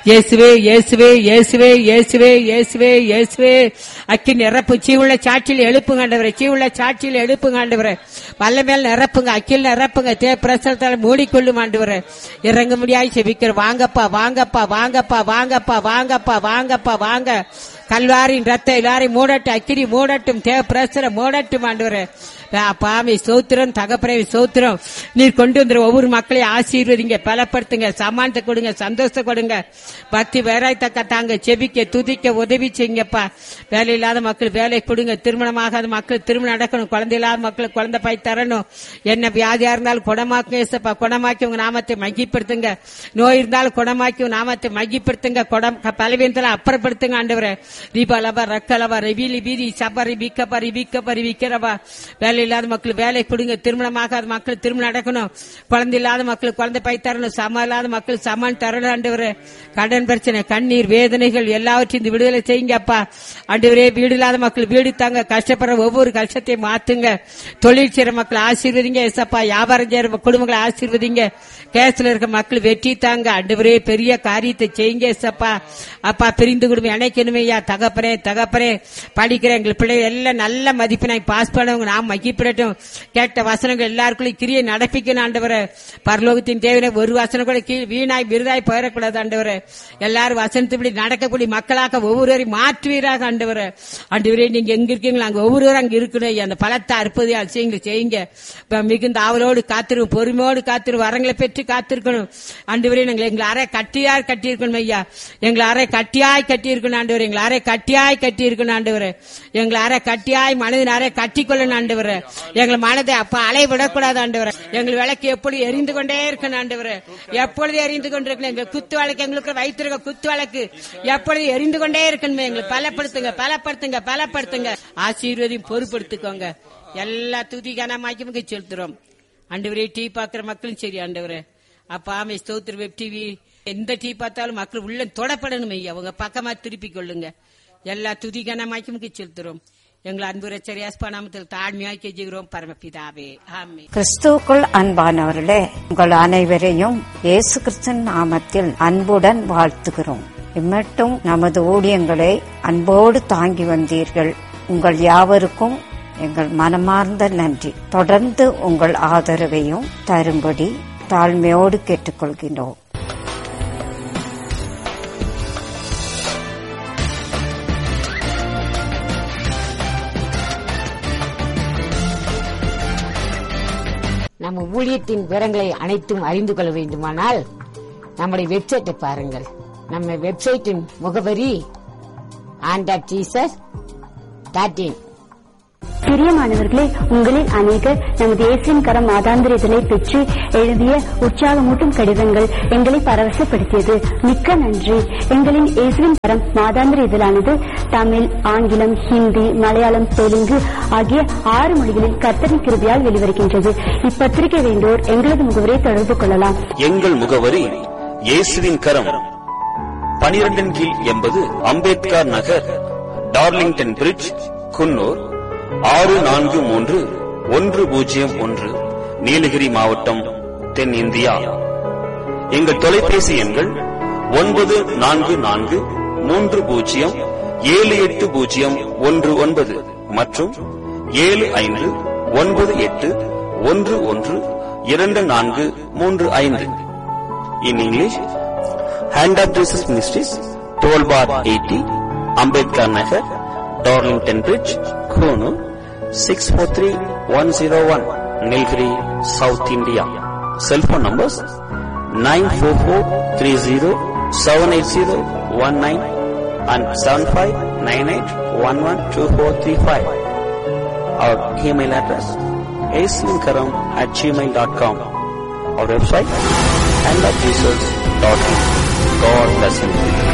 இயேசுவே இயேசுவே இயேசுவே இயேசுவே இயேசுவே இயேசுவே அக்கி நிரப்பு சீவுள்ள சாட்சியில் எழுப்புங்க ஆண்டவரே சீவுள்ள சாட்சியில் எழுப்புங்க ஆண்டவரே வல்ல மேல் நிரப்புங்க அக்கில் நிரப்புங்க தே பிரசனத்தால் மூடிக்கொள்ளும் ஆண்டவரே இறங்க முடியாது செபிக்கிற வாங்கப்பா வாங்கப்பா வாங்கப்பா வாங்கப்பா வாங்கப்பா வாங்கப்பா வாங்க கல்வாரின் ரத்த எல்லாரையும் மூடட்டும் அக்கினி மூடட்டும் தேவ பிரசர மூடட்டும் ஆண்டவரே பாமை சோத்திரம் தகப்பரை சோத்திரம் நீர் கொண்டு வந்துற ஒவ்வொரு மக்களையும் ஆசீர்வதிங்க பலப்படுத்துங்க சமானத்தை கொடுங்க சந்தோஷத்தை கொடுங்க பக்தி வேறாய் தக்க தாங்க செபிக்க துதிக்க உதவி செய்யுங்கப்பா வேலை இல்லாத மக்கள் வேலை கொடுங்க திருமணமாகாத மக்கள் திருமணம் நடக்கணும் குழந்தை இல்லாத மக்களுக்கு குழந்தை பாய் தரணும் என்ன வியாதியா இருந்தாலும் குணமாக்கும் ஏசப்பா குணமாக்கி உங்க நாமத்தை மகிப்படுத்துங்க நோய் இருந்தாலும் குணமாக்கி உங்க நாமத்தை மகிப்படுத்துங்க குடம் பலவீனத்தில் அப்புறப்படுத்துங்க ஆண்டவரே ரீபாலபா ரக்கலபா ரெபிலி பீதி சபரி பிக்கப்பா ரிபிக்கப்பா ரிபிக்கிறவா வேலை இல்லாத மக்கள் வேலை கொடுங்க திருமணமாகாத மக்கள் திருமணம் நடக்கணும் குழந்தை இல்லாத மக்கள் குழந்தை பை தரணும் சம இல்லாத மக்கள் சமான் தரணும் ஆண்டவரே கடன் பிரச்சனை கண்ணீர் வேதனைகள் எல்லாவற்றையும் இந்த விடுதலை செய்யுங்க அப்பா ஆண்டவரே வீடு இல்லாத மக்கள் வீடு தாங்க கஷ்டப்படுற ஒவ்வொரு கஷ்டத்தையும் மாத்துங்க தொழில் செய்யற மக்கள் ஆசீர்வதிங்க எசப்பா வியாபாரம் செய்யற குடும்பங்களை ஆசீர்வதிங்க கேஸ்ல இருக்க மக்கள் வெற்றி தாங்க ஆண்டவரே பெரிய காரியத்தை செய்யுங்க எசப்பா அப்பா பிரிந்து குடும்பம் இணைக்கணுமே ஐயா தகப்பனே தகப்பனே படிக்கிற எங்கள் பிள்ளை எல்லாம் நல்ல மதிப்பெண்ணை பாஸ் பண்ணவங்க நாம் மகிப்பிடட்டும் கேட்ட வசனங்கள் எல்லாருக்குள்ளும் கிரியை நடப்பிக்கணும் ஆண்டவரே பரலோகத்தின் தேவையில ஒரு வசனம் கூட கீழ் வீணாய் விருதாய் போயிடக்கூடாது ஆண்டவரே எல்லாரும் வசனத்துப்படி நடக்கக்கூடிய மக்களாக ஒவ்வொருவரையும் மாற்றுவீராக ஆண்டவரே ஆண்டவரே நீங்க எங்க இருக்கீங்களோ அங்க ஒவ்வொருவரும் அங்க இருக்கணும் ஐயா. அந்த பலத்தை அற்புத செய்யுங்க செய்யுங்க இப்ப மிகுந்த ஆவலோடு காத்திரும் பொறுமையோடு காத்திரும் வரங்களை பெற்று காத்திருக்கணும் ஆண்டவரே நாங்கள் எங்களை அறை கட்டியார் கட்டியிருக்கணும் ஐயா எங்களை அறை கட்டியாய் கட்டியிருக்கணும் ஆண்டவர் எங்களை அறை கட்டியாய் கட்டியிருக்கணும் ஆண்டவர் எங்களை அறை கட்டியாய் மனதின் அறை கட்டிக்கொள்ளணும் ஆண்டவர் எங்களை மனதை அப்ப அலை விடக்கூடாது ஆண்டவர் எங்கள் விளக்கு எப்படி எரிந்து கொண்டே இருக்கணும் ஆண்டவர் எப்பொழுது எரிந்து கொண்டிருக்கணும் எங்க குத்து வழக்கு எங்களுக்கு வைத்திருக்க குத்து வழக்கு எப்பொழுது எரிந்து கொண்டே இருக்கணுமே எங்களை பலப்படுத்துங்க பலப்படுத்துங்க பலப்படுத்துங்க ஆசீர்வதியும் பொறுப்படுத்திக்கோங்க எல்லா துதி கனமாக்கி செலுத்துறோம் ஆண்டவரே டீ பாக்குற மக்களும் சரி ஆண்டவரே அப்பா ஆமை ஸ்தோத்திர வெப் டிவி எந்த டீ பார்த்தாலும் மக்கள் உள்ள தொடப்படணும் ஐயா அவங்க பக்கமா திருப்பி கொள்ளுங்க எல்லா துதி கனமாக்கி செலுத்துறோம் எங்களை அன்பு ரச்சரியாஸ்பா நாமத்தில் தாழ்மையாக்கி ஜெகிறோம் பரமபிதாவே ஆமே கிறிஸ்துவுக்குள் அன்பானவர்களே உங்கள் அனைவரையும் இயேசு கிறிஸ்தன் நாமத்தில் அன்புடன் வாழ்த்துகிறோம் இம்மட்டும் நமது ஊழியங்களை அன்போடு தாங்கி வந்தீர்கள் உங்கள் யாவருக்கும் எங்கள் மனமார்ந்த நன்றி தொடர்ந்து உங்கள் ஆதரவையும் தரும்படி தாழ்மையோடு கேட்டுக்கொள்கின்றோம் நம்ம ஊழியத்தின் விவரங்களை அனைத்தும் அறிந்து கொள்ள வேண்டுமானால் நம்முடைய வெப்சைட்டை பாருங்கள் நம்ம வெப்சைட்டின் முகவரி hand of Jesus dot in பிரியமானவர்களே உங்களில் அநேகர் நமது இயேசுவின் கரம் மாதாந்திர இதழை பெற்று எழுதிய உற்சாகமூட்டும் கடிதங்கள் எங்களை பரவசப்படுத்தியது மிக்க நன்றி எங்களின் இயேசுவின் கரம் மாதாந்திர இதழானது தமிழ் ஆங்கிலம் ஹிந்தி மலையாளம் தெலுங்கு ஆகிய ஆறு மொழிகளில் கர்த்தரின் கிருபியால் வெளிவருகின்றது இப்பத்திரிகை வேண்டோர் எங்களது முகவரை தொடர்பு கொள்ளலாம் எங்கள் முகவரி இயேசுவின் கரம் பனிரெண்டின் கீழ் எண்பது அம்பேத்கர் நகர் டார்லிங்டன் பிரிட்ஜ் குன்னூர் ஆறு நான்கு மூன்று ஒன்று பூஜ்ஜியம் ஒன்று நீலகிரி மாவட்டம் தென்னிந்தியா எங்கள் தொலைபேசி எண்கள் ஒன்பது நான்கு நான்கு மூன்று பூஜ்ஜியம் ஏழு எட்டு பூஜ்ஜியம் ஒன்று ஒன்பது மற்றும் ஏழு ஐந்து ஒன்பது எட்டு ஒன்று ஒன்று இரண்டு நான்கு மூன்று ஐந்து in English hand of Jesus ministries twelve bar eighty Ambedkar Nagar Darlington bridge Coonoor six four three one zero one Nilgiri south India cellphone numbers nine four four three zero seven eight zero one nine and seven five nine eight one one two four three five our email address ஏசின்கரம் at Gmail dot com our website and at Jesus.in. God bless you.